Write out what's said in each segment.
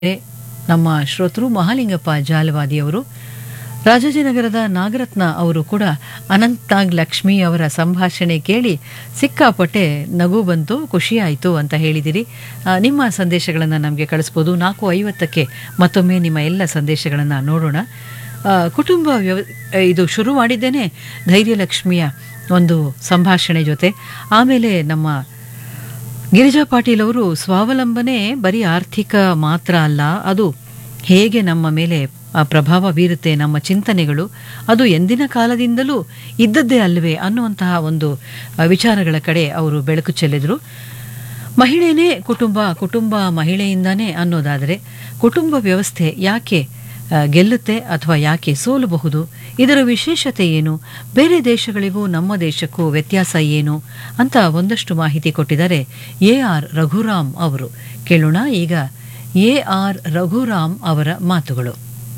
ನಮ್ಮ ಶ್ರೋತೃ ಮಹಾಲಿಂಗಪ್ಪ ಜಾಲವಾದಿಯವರು ರಾಜಾಜಿನಗರದ ನಾಗರತ್ನ ಅವರು ಕೂಡ ಅನಂತಾಗ್ ಲಕ್ಷ್ಮಿ ಅವರ ಸಂಭಾಷಣೆ ಕೇಳಿ ಸಿಕ್ಕಾಪಟ್ಟೆ ನಗು ಬಂತು ಖುಷಿಯಾಯಿತು ಅಂತ ಹೇಳಿದಿರಿ ಆ, ನಿಮ್ಮ ಸಂದೇಶಗಳನ್ನು ನಮಗೆ ಕಳಿಸ್ಬೋದು ನಾಲ್ಕು ಐವತ್ತಕ್ಕೆ ಮತ್ತೊಮ್ಮೆ ನಿಮ್ಮ ಎಲ್ಲ ಸಂದೇಶಗಳನ್ನು ನೋಡೋಣ ಆ, ಕುಟುಂಬ ವ್ಯವ ಇದು ಶುರು ಮಾಡಿದ್ದೇನೆ ಧೈರ್ಯಲಕ್ಷ್ಮಿಯ ಒಂದು ಸಂಭಾಷಣೆ ಜೊತೆ ಆಮೇಲೆ ನಮ್ಮ ಗಿರಿಜಾ ಪಾಟೀಲ್ ಅವರು ಸ್ವಾವಲಂಬನೆ ಬರೀ ಆರ್ಥಿಕ ಮಾತ್ರ ಅಲ್ಲ ಅದು ಹೇಗೆ ನಮ್ಮ ಮೇಲೆ ಆ ಪ್ರಭಾವ ಬೀರುತ್ತೆ ನಮ್ಮ ಚಿಂತನೆಗಳು ಅದು ಎಂದಿನ ಕಾಲದಿಂದಲೂ ಇದ್ದದ್ದೇ ಅಲ್ವೇ ಅನ್ನುವಂತಹ ಒಂದು ಆ, ವಿಚಾರಗಳ ಕಡೆ ಅವರು ಬೆಳಕು ಚೆಲ್ಲಿದ್ರು ಮಹಿಳೆನೇ ಕುಟುಂಬ ಕುಟುಂಬ ಮಹಿಳೆಯಿಂದಾನೇ ಅನ್ನೋದಾದರೆ ಕುಟುಂಬ ವ್ಯವಸ್ಥೆ ಯಾಕೆ ಆ, ಗೆಲ್ಲುತ್ತೆ ಅಥವಾ ಯಾಕೆ ಸೋಲಬಹುದು ಇದರ ವಿಶೇಷತೆ ಏನು ಬೇರೆ ದೇಶಗಳಿಗೂ ನಮ್ಮ ದೇಶಕ್ಕೂ ವ್ಯತ್ಯಾಸ ಏನು ಅಂತ ಒಂದಷ್ಟು ಮಾಹಿತಿ ಕೊಟ್ಟಿದ್ದಾರೆ ಎ ಆರ್ ರಘುರಾಮ್ ಅವರು ಕೇಳೋಣ ಈಗ ಎ ಆರ್ ರಘುರಾಮ್ ಅವರ ಮಾತುಗಳು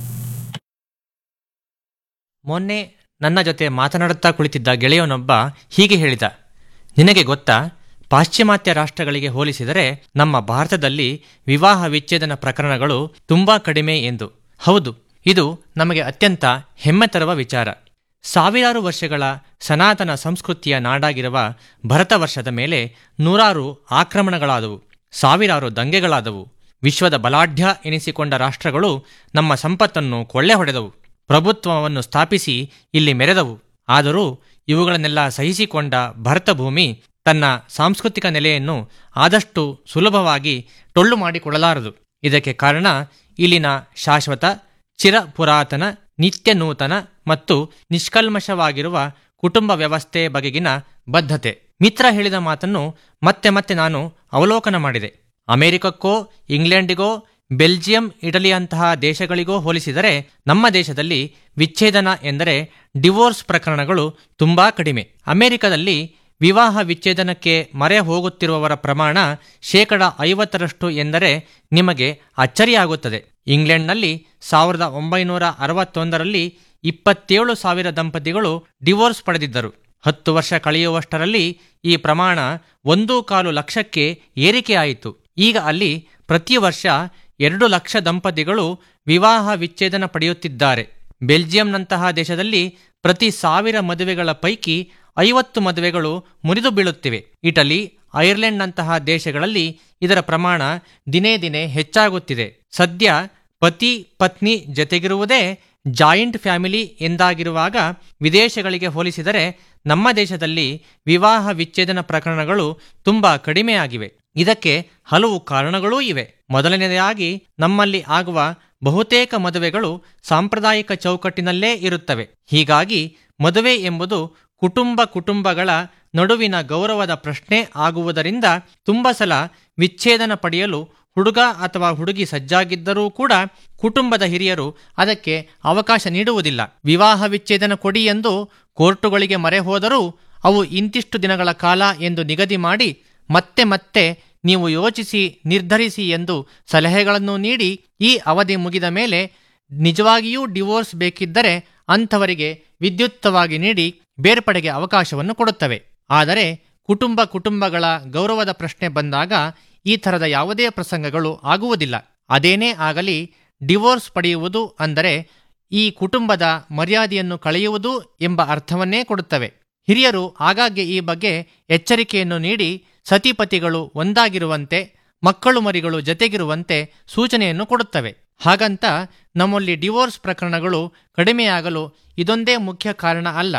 ಮೊನ್ನೆ ನನ್ನ ಜೊತೆ ಮಾತನಾಡುತ್ತಾ ಕುಳಿತಿದ್ದ ಗೆಳೆಯನೊಬ್ಬ ಹೀಗೆ ಹೇಳಿದ ನಿನಗೆ ಗೊತ್ತಾ ಪಾಶ್ಚಿಮಾತ್ಯ ರಾಷ್ಟ್ರಗಳಿಗೆ ಹೋಲಿಸಿದರೆ ನಮ್ಮ ಭಾರತದಲ್ಲಿ ವಿವಾಹ ವಿಚ್ಛೇದನ ಪ್ರಕರಣಗಳು ತುಂಬಾ ಕಡಿಮೆ ಎಂದು ಹೌದು ಇದು ನಮಗೆ ಅತ್ಯಂತ ಹೆಮ್ಮೆ ತರುವ ವಿಚಾರ ಸಾವಿರಾರು ವರ್ಷಗಳ ಸನಾತನ ಸಂಸ್ಕೃತಿಯ ನಾಡಾಗಿರುವ ಭರತ ವರ್ಷದ ಮೇಲೆ ನೂರಾರು ಆಕ್ರಮಣಗಳಾದವು ಸಾವಿರಾರು ದಂಗೆಗಳಾದವು ವಿಶ್ವದ ಬಲಾಢ್ಯ ಎನಿಸಿಕೊಂಡ ರಾಷ್ಟ್ರಗಳು ನಮ್ಮ ಸಂಪತ್ತನ್ನು ಕೊಳ್ಳೆ ಹೊಡೆದವು ಪ್ರಭುತ್ವವನ್ನು ಸ್ಥಾಪಿಸಿ ಇಲ್ಲಿ ಮೆರೆದವು ಆದರೂ ಇವುಗಳನ್ನೆಲ್ಲ ಸಹಿಸಿಕೊಂಡ ಭರತ ಭೂಮಿ ತನ್ನ ಸಾಂಸ್ಕೃತಿಕ ನೆಲೆಯನ್ನು ಆದಷ್ಟು ಸುಲಭವಾಗಿ ಟೊಳ್ಳು ಮಾಡಿಕೊಳ್ಳಲಾರದು ಇದಕ್ಕೆ ಕಾರಣ ಇಲ್ಲಿನ ಶಾಶ್ವತ ಚಿರ ಪುರಾತನ ನಿತ್ಯ ನೂತನ ಮತ್ತು ನಿಷ್ಕಲ್ಮಶವಾಗಿರುವ ಕುಟುಂಬ ವ್ಯವಸ್ಥೆ ಬಗೆಗಿನ ಬದ್ಧತೆ ಮಿತ್ರ ಹೇಳಿದ ಮಾತನ್ನು ಮತ್ತೆ ಮತ್ತೆ ನಾನು ಅವಲೋಕನ ಮಾಡಿದೆ ಅಮೆರಿಕಕ್ಕೋ ಇಂಗ್ಲೆಂಡಿಗೋ ಬೆಲ್ಜಿಯಂ ಇಟಲಿಯಂತಹ ದೇಶಗಳಿಗೋ ಹೋಲಿಸಿದರೆ ನಮ್ಮ ದೇಶದಲ್ಲಿ ವಿಚ್ಛೇದನ ಎಂದರೆ ಡಿವೋರ್ಸ್ ಪ್ರಕರಣಗಳು ತುಂಬಾ ಕಡಿಮೆ ಅಮೆರಿಕದಲ್ಲಿ ವಿವಾಹ ವಿಚ್ಛೇದನಕ್ಕೆ ಮರೆ ಹೋಗುತ್ತಿರುವವರ ಪ್ರಮಾಣ ಶೇಕಡ ಐವತ್ತರಷ್ಟು ಎಂದರೆ ನಿಮಗೆ ಅಚ್ಚರಿಯಾಗುತ್ತದೆ ಇಂಗ್ಲೆಂಡ್ನಲ್ಲಿ ಸಾವಿರದ ಒಂಬೈನೂರ ಅರವತ್ತೊಂದರಲ್ಲಿ ಇಪ್ಪತ್ತೇಳು ಸಾವಿರ ದಂಪತಿಗಳು ಡಿವೋರ್ಸ್ ಪಡೆದಿದ್ದರು ಹತ್ತು ವರ್ಷ ಕಳೆಯುವಷ್ಟರಲ್ಲಿ ಈ ಪ್ರಮಾಣ ಒಂದೂ ಕಾಲು ಲಕ್ಷಕ್ಕೆ ಏರಿಕೆಯಾಯಿತು ಈಗ ಅಲ್ಲಿ ಪ್ರತಿ ವರ್ಷ ಎರಡು ಲಕ್ಷ ದಂಪತಿಗಳು ವಿವಾಹ ವಿಚ್ಛೇದನ ಪಡೆಯುತ್ತಿದ್ದಾರೆ ಬೆಲ್ಜಿಯಂನಂತಹ ದೇಶದಲ್ಲಿ ಪ್ರತಿ ಸಾವಿರ ಮದುವೆಗಳ ಪೈಕಿ ಐವತ್ತು ಮದುವೆಗಳು ಮುರಿದು ಬೀಳುತ್ತಿವೆ ಇಟಲಿ ಐರ್ಲೆಂಡ್ನಂತಹ ದೇಶಗಳಲ್ಲಿ ಇದರ ಪ್ರಮಾಣ ದಿನೇ ದಿನೇ ಹೆಚ್ಚಾಗುತ್ತಿದೆ ಸದ್ಯ ಪತಿ ಪತ್ನಿ ಜತೆಗಿರುವುದೇ ಜಾಯಿಂಟ್ ಫ್ಯಾಮಿಲಿ ಎಂದಾಗಿರುವಾಗ ವಿದೇಶಗಳಿಗೆ ಹೋಲಿಸಿದರೆ ನಮ್ಮ ದೇಶದಲ್ಲಿ ವಿವಾಹ ವಿಚ್ಛೇದನ ಪ್ರಕರಣಗಳು ತುಂಬಾ ಕಡಿಮೆಯಾಗಿವೆ ಇದಕ್ಕೆ ಹಲವು ಕಾರಣಗಳೂ ಇವೆ ಮೊದಲನೆಯದಾಗಿ ನಮ್ಮಲ್ಲಿ ಆಗುವ ಬಹುತೇಕ ಮದುವೆಗಳು ಸಾಂಪ್ರದಾಯಿಕ ಚೌಕಟ್ಟಿನಲ್ಲೇ ಇರುತ್ತವೆ ಹೀಗಾಗಿ ಮದುವೆ ಎಂಬುದು ಕುಟುಂಬ ಕುಟುಂಬಗಳ ನಡುವಿನ ಗೌರವದ ಪ್ರಶ್ನೆ ಆಗುವುದರಿಂದ ತುಂಬ ಸಲ ವಿಚ್ಛೇದನ ಪಡೆಯಲು ಹುಡುಗ ಅಥವಾ ಹುಡುಗಿ ಸಜ್ಜಾಗಿದ್ದರೂ ಕೂಡ ಕುಟುಂಬದ ಹಿರಿಯರು ಅದಕ್ಕೆ ಅವಕಾಶ ನೀಡುವುದಿಲ್ಲ ವಿವಾಹ ವಿಚ್ಛೇದನ ಕೊಡಿ ಎಂದು ಕೋರ್ಟುಗಳಿಗೆ ಮರೆ ಹೋದರೂ ಅವು ಇಂತಿಷ್ಟು ದಿನಗಳ ಕಾಲ ಎಂದು ನಿಗದಿ ಮಾಡಿ ಮತ್ತೆ ಮತ್ತೆ ನೀವು ಯೋಚಿಸಿ ನಿರ್ಧರಿಸಿ ಎಂದು ಸಲಹೆಗಳನ್ನು ನೀಡಿ ಈ ಅವಧಿ ಮುಗಿದ ಮೇಲೆ ನಿಜವಾಗಿಯೂ ಡಿವೋರ್ಸ್ ಬೇಕಿದ್ದರೆ ಅಂಥವರಿಗೆ ವಿದ್ಯುಕ್ತವಾಗಿ ನೀಡಿ ಬೇರ್ಪಡೆಗೆ ಅವಕಾಶವನ್ನು ಕೊಡುತ್ತವೆ ಆದರೆ ಕುಟುಂಬ ಕುಟುಂಬಗಳ ಗೌರವದ ಪ್ರಶ್ನೆ ಬಂದಾಗ ಈ ಥರದ ಯಾವುದೇ ಪ್ರಸಂಗಗಳು ಆಗುವುದಿಲ್ಲ ಅದೇನೇ ಆಗಲಿ ಡಿವೋರ್ಸ್ ಪಡೆಯುವುದು ಅಂದರೆ ಈ ಕುಟುಂಬದ ಮರ್ಯಾದೆಯನ್ನು ಕಳೆಯುವುದು ಎಂಬ ಅರ್ಥವನ್ನೇ ಕೊಡುತ್ತವೆ ಹಿರಿಯರು ಆಗಾಗ್ಗೆ ಈ ಬಗ್ಗೆ ಎಚ್ಚರಿಕೆಯನ್ನು ನೀಡಿ ಸತಿಪತಿಗಳು ಒಂದಾಗಿರುವಂತೆ ಮಕ್ಕಳು ಮರಿಗಳು ಜತೆಗಿರುವಂತೆ ಸೂಚನೆಯನ್ನು ಕೊಡುತ್ತವೆ ಹಾಗಂತ ನಮ್ಮಲ್ಲಿ ಡಿವೋರ್ಸ್ ಪ್ರಕರಣಗಳು ಕಡಿಮೆಯಾಗಲು ಇದೊಂದೇ ಮುಖ್ಯ ಕಾರಣ ಅಲ್ಲ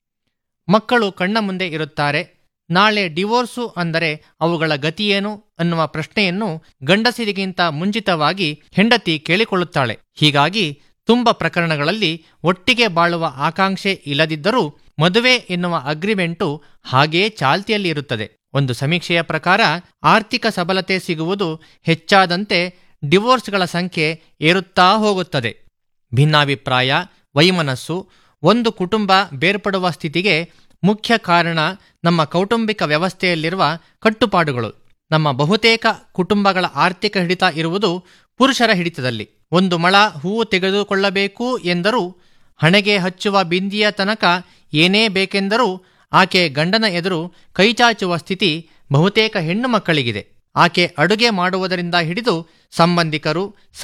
ಮಕ್ಕಳು ಕಣ್ಣ ಮುಂದೆ ಇರುತ್ತಾರೆ ನಾಳೆ ಡಿವೋರ್ಸು ಅಂದರೆ ಅವುಗಳ ಗತಿಯೇನು ಅನ್ನುವ ಪ್ರಶ್ನೆಯನ್ನು ಗಂಡಸರಿಗಿಂತ ಮುಂಚಿತವಾಗಿ ಹೆಂಡತಿ ಕೇಳಿಕೊಳ್ಳುತ್ತಾಳೆ ಹೀಗಾಗಿ ತುಂಬ ಪ್ರಕರಣಗಳಲ್ಲಿ ಒಟ್ಟಿಗೆ ಬಾಳುವ ಆಕಾಂಕ್ಷೆ ಇಲ್ಲದಿದ್ದರೂ ಮದುವೆ ಎನ್ನುವ ಅಗ್ರಿಮೆಂಟು ಹಾಗೆಯೇ ಚಾಲ್ತಿಯಲ್ಲಿ ಇರುತ್ತದೆ ಒಂದು ಸಮೀಕ್ಷೆಯ ಪ್ರಕಾರ ಆರ್ಥಿಕ ಸಬಲತೆ ಸಿಗುವುದು ಹೆಚ್ಚಾದಂತೆ ಡಿವೋರ್ಸ್ಗಳ ಸಂಖ್ಯೆ ಏರುತ್ತಾ ಹೋಗುತ್ತದೆ ಭಿನ್ನಾಭಿಪ್ರಾಯ ವೈಮನಸ್ಸು ಒಂದು ಕುಟುಂಬ ಬೇರ್ಪಡುವ ಸ್ಥಿತಿಗೆ ಮುಖ್ಯ ಕಾರಣ ನಮ್ಮ ಕೌಟುಂಬಿಕ ವ್ಯವಸ್ಥೆಯಲ್ಲಿರುವ ಕಟ್ಟುಪಾಡುಗಳು ನಮ್ಮ ಬಹುತೇಕ ಕುಟುಂಬಗಳ ಆರ್ಥಿಕ ಹಿಡಿತ ಇರುವುದು ಪುರುಷರ ಹಿಡಿತದಲ್ಲಿ ಒಂದು ಮಳ ಹೂವು ತೆಗೆದುಕೊಳ್ಳಬೇಕು ಎಂದರೂ ಹಣೆಗೆ ಹಚ್ಚುವ ಬಿಂದಿಯ ತನಕ ಏನೇ ಬೇಕೆಂದರೂ ಆಕೆ ಗಂಡನ ಎದುರು ಕೈಚಾಚುವ ಸ್ಥಿತಿ ಬಹುತೇಕ ಹೆಣ್ಣು ಮಕ್ಕಳಿಗಿದೆ ಆಕೆ ಅಡುಗೆ ಮಾಡುವುದರಿಂದ ಹಿಡಿದು ಸಂಬಂಧಿಕರು